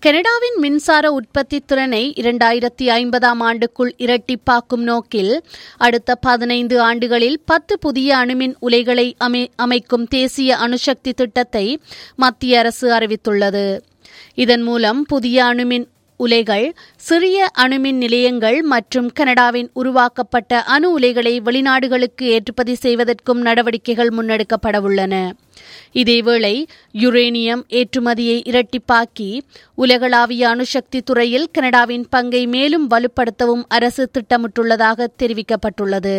கனடாவின் மின்சார உற்பத்தி திறனை இரண்டாயிரத்தி ஐம்பதாம் ஆண்டுக்குள் இரட்டிப்பாக்கும் நோக்கில் அடுத்த பதினைந்து ஆண்டுகளில் பத்து புதிய அணுமின் உலைகளை அமைக்கும் தேசிய அணுசக்தி திட்டத்தை மத்திய அரசு அறிவித்துள்ளது இதன் மூலம் புதிய அணுமின் உலைகள் சிறிய அணுமின் நிலையங்கள் மற்றும் கனடாவின் உருவாக்கப்பட்ட அணு உலைகளை வெளிநாடுகளுக்கு ஏற்றுமதி செய்வதற்கும் நடவடிக்கைகள் முன்னெடுக்கப்படவுள்ளன இதேவேளை யுரேனியம் ஏற்றுமதியை இரட்டிப்பாக்கி உலகளாவிய அணுசக்தி துறையில் கனடாவின் பங்கை மேலும் வலுப்படுத்தவும் அரசு திட்டமிட்டுள்ளதாக தெரிவிக்கப்பட்டுள்ளது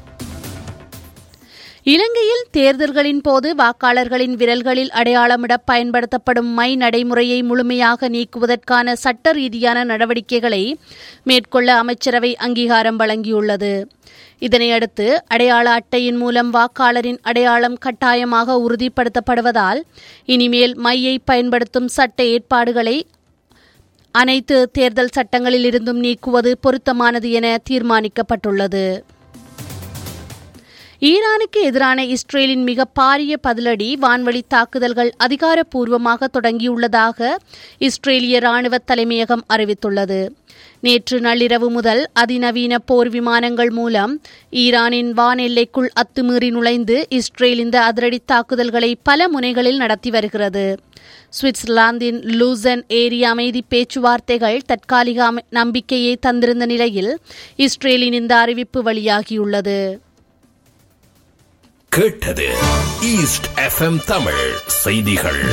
இலங்கையில் தேர்தல்களின் போது வாக்காளர்களின் விரல்களில் அடையாளமிட பயன்படுத்தப்படும் மை நடைமுறையை முழுமையாக நீக்குவதற்கான சட்ட ரீதியான நடவடிக்கைகளை மேற்கொள்ள அமைச்சரவை அங்கீகாரம் வழங்கியுள்ளது இதனையடுத்து அடையாள அட்டையின் மூலம் வாக்காளரின் அடையாளம் கட்டாயமாக உறுதிப்படுத்தப்படுவதால் இனிமேல் மையை பயன்படுத்தும் சட்ட ஏற்பாடுகளை அனைத்து தேர்தல் சட்டங்களில் இருந்தும் நீக்குவது பொருத்தமானது என தீர்மானிக்கப்பட்டுள்ளது ஈரானுக்கு எதிரான இஸ்ரேலின் மிக பாரிய பதிலடி வான்வழி தாக்குதல்கள் அதிகாரப்பூர்வமாக தொடங்கியுள்ளதாக இஸ்ரேலிய ராணுவ தலைமையகம் அறிவித்துள்ளது நேற்று நள்ளிரவு முதல் அதிநவீன போர் விமானங்கள் மூலம் ஈரானின் வான் எல்லைக்குள் அத்துமீறி நுழைந்து இஸ்ரேல் இந்த அதிரடி தாக்குதல்களை பல முனைகளில் நடத்தி வருகிறது சுவிட்சர்லாந்தின் லூசன் ஏரிய அமைதி பேச்சுவார்த்தைகள் தற்காலிக நம்பிக்கையை தந்திருந்த நிலையில் இஸ்ரேலின் இந்த அறிவிப்பு வெளியாகியுள்ளது கேட்டது ஈஸ்ட் எஃப்எம் தமிழ் செய்திகள்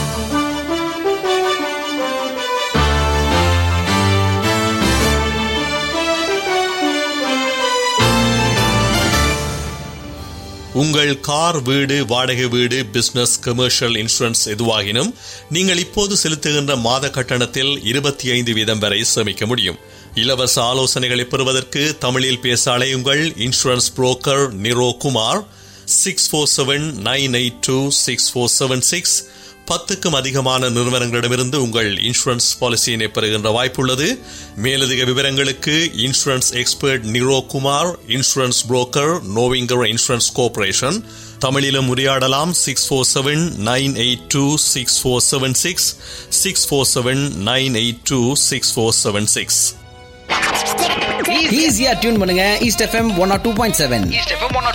உங்கள் கார் வீடு வாடகை வீடு பிசினஸ் கமர்ஷியல் இன்சூரன்ஸ் எதுவாகினும் நீங்கள் இப்போது செலுத்துகின்ற மாத கட்டணத்தில் இருபத்தி ஐந்து வீதம் வரை சேமிக்க முடியும் இலவச ஆலோசனைகளை பெறுவதற்கு தமிழில் பேச அலையுங்கள் insurance broker Niro Kumar six four seven nine eight two six four seven six பத்துக்கும் அதிகமான நிறுவனங்களிடமிருந்து உங்கள் இன்சூரன்ஸ் பாலிசியினை பெறுகின்ற வாய்ப்புள்ளது மேலதிக விவரங்களுக்கு insurance expert Niro Kumar insurance broker Novinger insurance cooperation தமிழிலும் உரையாடலாம் six four seven nine eight two six four seven six six four seven nine eight two six four seven six ஈஸியா டியூன் பண்ணுங்க east FM one R two point seven